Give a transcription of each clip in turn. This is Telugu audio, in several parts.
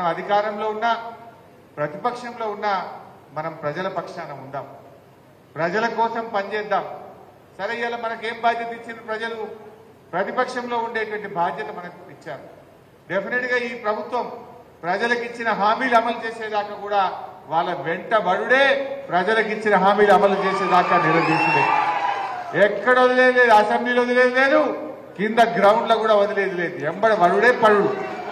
అధికారంలో ఉన్నా ప్రతిపక్షంలో ఉన్నా మనం ప్రజల పక్షాన ఉందాం ప్రజల కోసం పనిచేద్దాం సరే ఇలా మనకేం బాధ్యత ఇచ్చిన ప్రజలు ప్రతిపక్షంలో ఉండేటువంటి బాధ్యత మనకు ఇచ్చారు డెఫినెట్ గా ఈ ప్రభుత్వం ప్రజలకు ఇచ్చిన హామీలు అమలు చేసేదాకా కూడా వాళ్ళ వెంటబడుడే ప్రజలకు ఇచ్చిన హామీలు అమలు చేసేదాకా నిలదీసుడే ఎక్కడ వదిలేదు లేదు అసెంబ్లీలో వదిలేదు లేదు కింద గ్రౌండ్ లో కూడా వదిలేదు లేదు ఎంబడ వరుడే పడుడు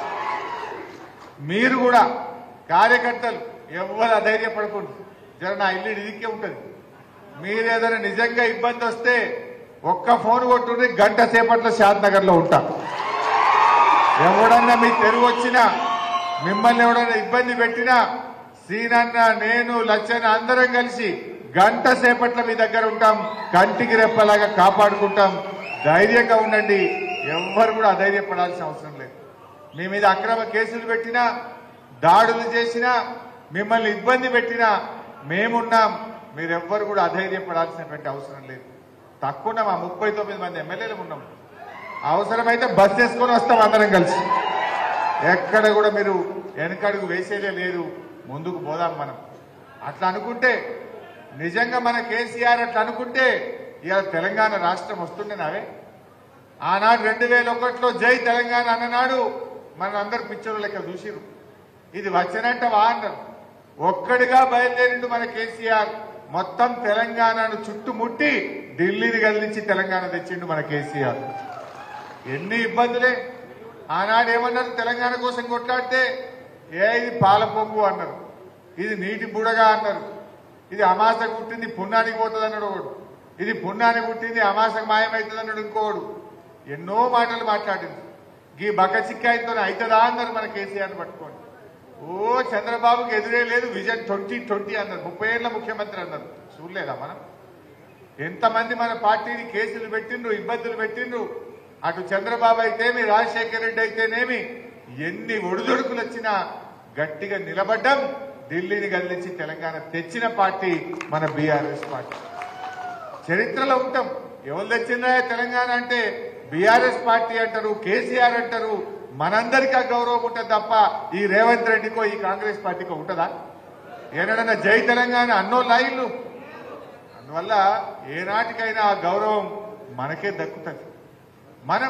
మీరు కూడా కార్యకర్తలు ఎవ్వరు అధైర్యపడకూడదు జర నా ఇల్లు ఇదికే ఉంటుంది మీరు ఏదైనా నిజంగా ఇబ్బంది వస్తే ఒక్క ఫోన్ కొట్టుండి గంట సేపట్లో షాద్ నగర్ లో ఉంటా ఎవడన్నా మీ తెరువు వచ్చినా మిమ్మల్ని ఎవడన్నా ఇబ్బంది పెట్టినా సీనన్న నేను లచ్చన్న అందరం కలిసి గంట సేపట్ల మీ దగ్గర ఉంటాం కంటికి రెప్పలాగా కాపాడుకుంటాం ధైర్యంగా ఉండండి ఎవ్వరు కూడా అధైర్యపడాల్సిన అవసరం లేదు మీ మీద అక్రమ కేసులు పెట్టినా దాడులు చేసినా మిమ్మల్ని ఇబ్బంది పెట్టినా మేమున్నాం మీరెవ్వరు కూడా అధైర్యపడాల్సినటువంటి అవసరం లేదు తక్కువ మా ముప్పై తొమ్మిది మంది ఎమ్మెల్యేలు ఉన్నాం అవసరమైతే బస్ చేసుకొని వస్తాం అందరం కలిసి ఎక్కడ కూడా మీరు వెనకడుగు వేసేదే లేదు ముందుకు పోదాం మనం అట్లా అనుకుంటే నిజంగా మన కేసీఆర్ అట్లా అనుకుంటే ఇవాళ తెలంగాణ రాష్ట్రం వస్తుండేనావే ఆనాడు రెండు వేల ఒకటిలో జై తెలంగాణ అన్ననాడు మన అందరు పిక్చర్లు లెక్క చూసిరు ఇది వచ్చినట్ట వా అన్నారు ఒక్కడిగా బయలుదేరిండు మన కేసీఆర్ మొత్తం తెలంగాణను చుట్టుముట్టి ఢిల్లీని కదిలించి తెలంగాణ తెచ్చిండు మన కేసీఆర్ ఎన్ని ఇబ్బందులే ఆనాడు ఏమన్నారు తెలంగాణ కోసం కొట్లాడితే ఏ ఇది పాల పొంగు అన్నారు ఇది నీటి బుడగా అన్నారు ఇది అమాస పుట్టింది పుణ్యానికి పోతుంది అన్నాడు ఒకడు ఇది పుణ్యానికి పుట్టింది అమాసకు మాయమవుతుంది అన్నాడు ఇంకోడు ఎన్నో మాటలు మాట్లాడింది ఈ బక్క చిక్కాయితో అవుతుందా అన్నారు మన కేసీఆర్ని పట్టుకొని ఓ చంద్రబాబుకి ఎదురే లేదు విజన్ ట్వంటీ ట్వంటీ అన్నారు ముప్పై ఏళ్ల ముఖ్యమంత్రి అన్నారు చూడలేదా మనం ఎంతమంది మన పార్టీని కేసులు పెట్టిండ్రు ఇబ్బందులు పెట్టిండ్రు అటు చంద్రబాబు అయితేమి రాజశేఖర రెడ్డి అయితేనేమి ఎన్ని ఒడిదొడుకులు వచ్చినా గట్టిగా నిలబడ్డం ఢిల్లీని కదిలించి తెలంగాణ తెచ్చిన పార్టీ మన బీఆర్ఎస్ పార్టీ చరిత్రలో ఉంటాం ఎవరు తెచ్చిందా తెలంగాణ అంటే బీఆర్ఎస్ పార్టీ అంటారు కేసీఆర్ అంటారు మనందరికీ ఆ గౌరవం ఉంటుంది తప్ప ఈ రేవంత్ రెడ్డికో ఈ కాంగ్రెస్ పార్టీకో ఉంటుందా ఏనాడన్నా జై తెలంగాణ అన్నో లైన్లు అందువల్ల ఏనాటికైనా ఆ గౌరవం మనకే దక్కుతుంది మనం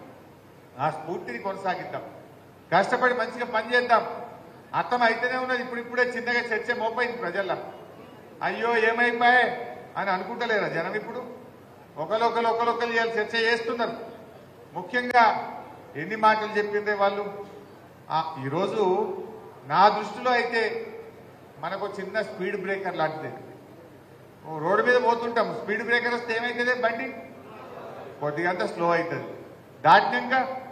ఆ స్ఫూర్తిని కొనసాగిద్దాం కష్టపడి మంచిగా పనిచేద్దాం అర్థం అయితేనే ఉన్నది ఇప్పుడు ఇప్పుడే చిన్నగా చర్చ మోపైంది ప్రజల్లో అయ్యో ఏమైపోయాయి అని అనుకుంటలేరా జనం ఇప్పుడు ఒకరొకరు ఒకరొకరు ఇవాళ చర్చ చేస్తున్నారు ముఖ్యంగా ఎన్ని మాటలు చెప్పిందే వాళ్ళు ఆ, ఈరోజు నా దృష్టిలో అయితే మనకు చిన్న స్పీడ్ బ్రేకర్ లాంటిది ఓ రోడ్డు మీద పోతుంటాం స్పీడ్ బ్రేకర్ వస్తే ఏమైతుంది బండి కొద్దిగంత స్లో అవుతుంది దాటినాక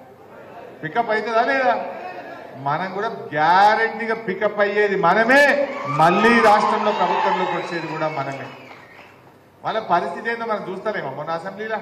పికప్ అవుతుందా లేదా మనం కూడా గ్యారంటీగా పికప్ అయ్యేది మనమే మళ్ళీ రాష్ట్రంలో ప్రభుత్వంలోకి వచ్చేది కూడా మనమే వాళ్ళ పరిస్థితి ఏందో మనం చూస్తారేమో మొన్న అసెంబ్లీలో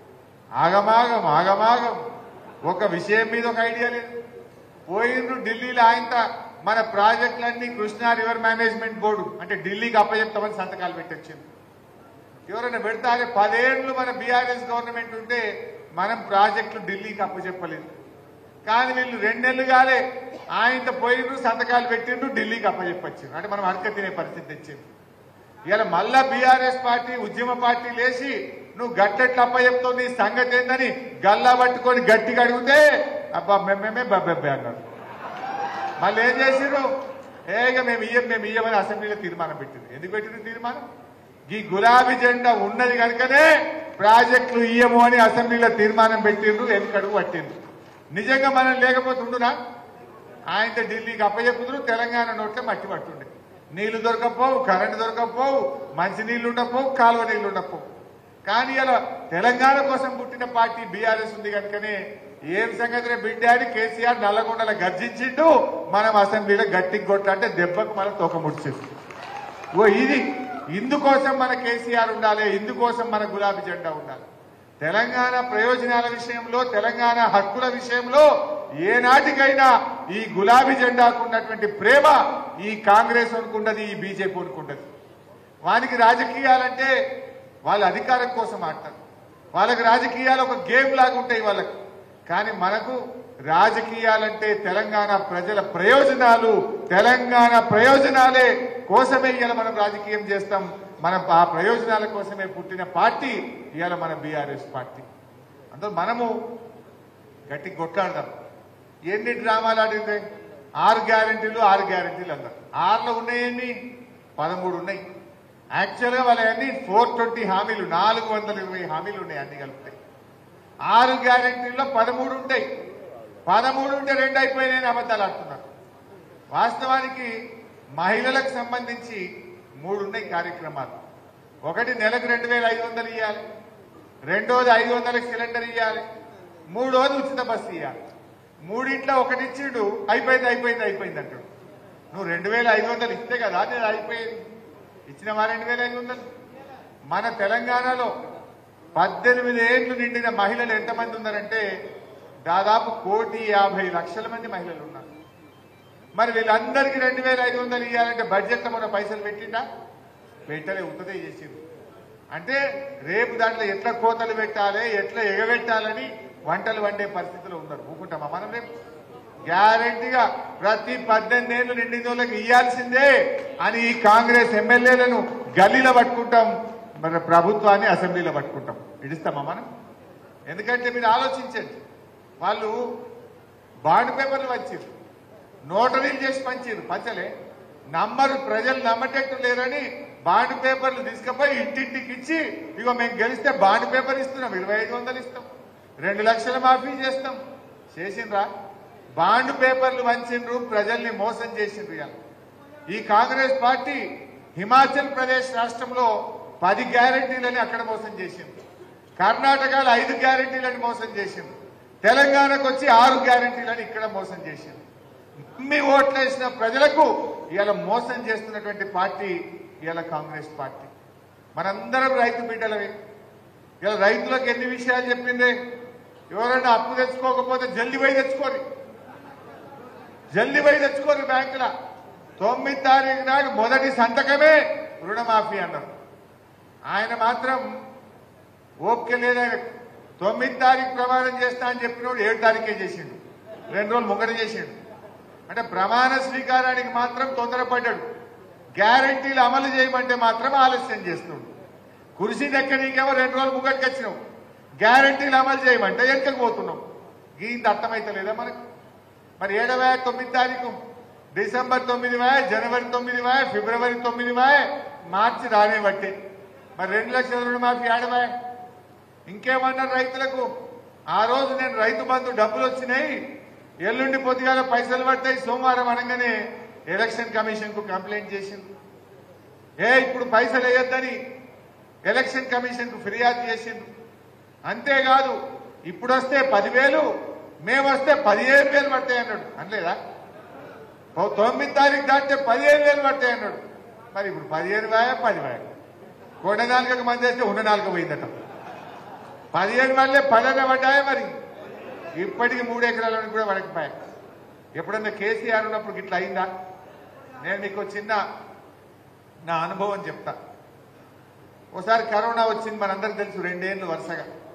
ఆగమాగం ఆగమాగం ఒక విషయం మీద ఒక ఐడియా లేదు పోయిండ్రు ఢిల్లీలో ఆయన మన ప్రాజెక్టులన్నీ కృష్ణా రివర్ మేనేజ్మెంట్ బోర్డు అంటే ఢిల్లీకి అప్పచెప్తామని సంతకాలు పెట్టొచ్చింది ఎవరైనా పెడతారే పదేళ్లు మన బీఆర్ఎస్ గవర్నమెంట్ ఉంటే మనం ప్రాజెక్టులు ఢిల్లీకి అప్పచెప్పలేదు కానీ వీళ్ళు రెండేళ్లు కాలే ఆయనతో పోయిండ్రు సంతకాలు పెట్టిండ్రు ఢిల్లీకి అప్పచెప్పచ్చిండ్రు అంటే మనం అడక తినే పరిస్థితి తెచ్చింది ఇలా మళ్ళా బీఆర్ఎస్ పార్టీ ఉద్యమ పార్టీ లేచి నువ్వు గట్టెట్లు అప్పచెప్తావు నీ సంగతి ఏందని గల్లా పట్టుకొని గట్టిగా అడిగితే అబ్బా మేమేమే బబ్బెబ్బే అన్నారు మళ్ళీ ఏం చేసిర్రు ఏగా మేము ఇయ్యం మేము ఇయ్యమని అసెంబ్లీలో తీర్మానం పెట్టింది ఎందుకు పెట్టింది తీర్మానం ఈ గులాబీ జెండా ఉన్నది కనుకనే ప్రాజెక్టులు ఇయ్యము అని అసెంబ్లీలో తీర్మానం పెట్టిండ్రు వెనుకడుగు పట్టిండ్రు నిజంగా మనం లేకపోతే ఉండునా ఆయనతో ఢిల్లీకి అప్పచెప్పుదురు తెలంగాణ నోట్లే మట్టి పట్టుండే నీళ్లు దొరకపోవు కరెంటు దొరకపోవు మంచి నీళ్లు ఉండకపోవు కాలువ నీళ్లు ఉండకపోవు కానీ ఇలా తెలంగాణ కోసం పుట్టిన పార్టీ బీఆర్ఎస్ ఉంది కనుకనే ఏం సంగతి బిడ్డ అని కేసీఆర్ నల్లగొండల గర్జించిండు మనం అసెంబ్లీలో గట్టికి కొట్టాలంటే దెబ్బకు మనం తోక ముడిచింది ఓ ఇది ఇందుకోసం మన కేసీఆర్ ఉండాలి ఇందుకోసం మన గులాబీ జెండా ఉండాలి తెలంగాణ ప్రయోజనాల విషయంలో తెలంగాణ హక్కుల విషయంలో ఏనాటికైనా ఈ గులాబీ జెండాకు ఉన్నటువంటి ప్రేమ ఈ కాంగ్రెస్ అనుకుంటది ఈ బీజేపీ అనుకుంటది వానికి రాజకీయాలంటే వాళ్ళ అధికారం కోసం ఆడతారు వాళ్ళకి రాజకీయాలు ఒక గేమ్ లాగా ఉంటాయి వాళ్ళకి కానీ మనకు రాజకీయాలంటే తెలంగాణ ప్రజల ప్రయోజనాలు తెలంగాణ ప్రయోజనాలే కోసమే ఇవాళ మనం రాజకీయం చేస్తాం మనం ఆ ప్రయోజనాల కోసమే పుట్టిన పార్టీ ఇవాళ మన బీఆర్ఎస్ పార్టీ అందులో మనము గట్టి కొట్లాడదాం ఎన్ని డ్రామాలు ఆడింది ఆరు గ్యారంటీలు ఆరు గ్యారంటీలు అన్నారు ఆరులో ఉన్నాయన్ని పదమూడు ఉన్నాయి యాక్చువల్గా వాళ్ళన్నీ ఫోర్ ట్వంటీ హామీలు నాలుగు వందల ఇరవై హామీలు ఉన్నాయి అన్ని కలుపుతాయి ఆరు గ్యారంటీల్లో పదమూడు ఉంటాయి పదమూడు ఉంటే రెండు అయిపోయినాయని అబద్ధాలు ఆడుతున్నారు వాస్తవానికి మహిళలకు సంబంధించి మూడు ఉన్నాయి కార్యక్రమాలు ఒకటి నెలకు రెండు వేల ఐదు వందలు ఇవ్వాలి రెండోది ఐదు వందలకు సిలిండర్ ఇవ్వాలి మూడోది ఉచిత బస్సు ఇవ్వాలి మూడింట్లో ఒకటి ఇచ్చిండు అయిపోయింది అయిపోయింది అయిపోయింది అంటాడు నువ్వు రెండు వేల ఐదు వందలు ఇస్తే కదా నేను అయిపోయేది ఇచ్చినవా రెండు వేల ఐదు వందలు మన తెలంగాణలో పద్దెనిమిది ఏళ్లు నిండిన మహిళలు ఎంతమంది ఉన్నారంటే దాదాపు కోటి యాభై లక్షల మంది మహిళలు ఉన్నారు మరి వీళ్ళందరికీ రెండు వేల ఐదు వందలు ఇవ్వాలంటే బడ్జెట్లో మన పైసలు పెట్టిండా పెట్టలే ఉత్తదే చేసింది అంటే రేపు దాంట్లో ఎట్లా కోతలు పెట్టాలి ఎట్లా ఎగబెట్టాలని వంటలు వండే పరిస్థితిలో ఉన్నారు ఊకుంటామా మనం రేపు గ్యారంటీగా ప్రతి పద్దెనిమిది ఏళ్ళు నిండిన వాళ్ళకి ఇయ్యాల్సిందే అని ఈ కాంగ్రెస్ ఎమ్మెల్యేలను గల్లీలో పట్టుకుంటాం మరి ప్రభుత్వాన్ని అసెంబ్లీలో పట్టుకుంటాం ఇడిస్తామా మనం ఎందుకంటే మీరు ఆలోచించండి వాళ్ళు బాండ్ పేపర్లు వచ్చింది నోటరీలు చేసి పంచారు పంచలే నమ్మరు ప్రజలు నమ్మటట్టు లేరని బాండ్ పేపర్లు తీసుకుపోయి ఇంటింటికి ఇచ్చి ఇగో మేము గెలిస్తే బాండ్ పేపర్ ఇస్తున్నాం ఇరవై ఐదు వందలు ఇస్తాం రెండు లక్షల మాఫీ చేస్తాం చేసిండ్రా బాండ్ పేపర్లు వంచిండ్రు ప్రజల్ని మోసం చేసిండ్రు ఇవాళ ఈ కాంగ్రెస్ పార్టీ హిమాచల్ ప్రదేశ్ రాష్ట్రంలో పది గ్యారంటీలని అక్కడ మోసం చేసింది కర్ణాటకలో ఐదు గ్యారంటీలని మోసం చేసింది తెలంగాణకు వచ్చి ఆరు గ్యారంటీలని ఇక్కడ మోసం చేసింది నమ్మి ఓట్లేసిన ప్రజలకు ఇవాళ మోసం చేస్తున్నటువంటి పార్టీ ఇవాళ కాంగ్రెస్ పార్టీ మనందరం రైతు బిడ్డలమే ఇలా రైతులకు ఎన్ని విషయాలు చెప్పింది ఎవరైనా అప్పు తెచ్చుకోకపోతే జల్ది పోయి తెచ్చుకోరు జల్ది పోయి తెచ్చుకోరు బ్యాంకుల తొమ్మిది తారీఖు నాడు మొదటి సంతకమే రుణమాఫీ అన్నారు ఆయన మాత్రం ఓపిక లేదని తొమ్మిది తారీఖు ప్రమాణం చేస్తా అని చెప్పినోడు ఏడు తారీఖే చేసిండు రెండు రోజులు ముంగట చేసిండు అంటే ప్రమాణ స్వీకారానికి మాత్రం తొందరపడ్డాడు గ్యారంటీలు అమలు చేయమంటే మాత్రం ఆలస్యం చేస్తున్నాడు కుర్చీ దక్కనీకేమో రెండు రోజులు ముంగటికి వచ్చినావు గ్యారంటీలు అమలు చేయమంటే వెనకకు పోతున్నాం గీంత అర్థమైతలేదా మనకు మరి ఏడవ తొమ్మిది తారీఖు డిసెంబర్ తొమ్మిది వాయ జనవరి తొమ్మిది వాయ ఫిబ్రవరి తొమ్మిది వాయ మార్చి రానే బట్టే మరి రెండు లక్షల రుణమాఫీ ఆడవాయ ఇంకేమన్నారు రైతులకు ఆ రోజు నేను రైతు బంధు డబ్బులు వచ్చినాయి ఎల్లుండి పొద్దుగాల పైసలు పడతాయి సోమవారం అనగానే ఎలక్షన్ కమిషన్ కు కంప్లైంట్ చేసింది ఏ ఇప్పుడు పైసలు వేయొద్దని ఎలక్షన్ కమిషన్ కు ఫిర్యాదు చేసింది అంతేకాదు ఇప్పుడు వస్తే పదివేలు మేము వస్తే పదిహేను వేలు పడతాయి అన్నాడు అనలేదా ఓ తొమ్మిది తారీఖు దాటితే పదిహేను వేలు పడతాయి అన్నాడు మరి ఇప్పుడు పదిహేను వేయ పది వేయ కొండ నాలుగకు మంది వేస్తే ఉన్న నాలుగు పోయిందట పదిహేను వాళ్ళే పదన పడ్డాయా మరి ఇప్పటికి మూడు ఎకరాలను కూడా పడకపోయా ఎప్పుడన్నా కేసీఆర్ ఉన్నప్పుడు ఇట్లా అయిందా నేను మీకు చిన్న నా అనుభవం చెప్తా ఒకసారి కరోనా వచ్చింది మనందరికి తెలుసు రెండేళ్ళు వరుసగా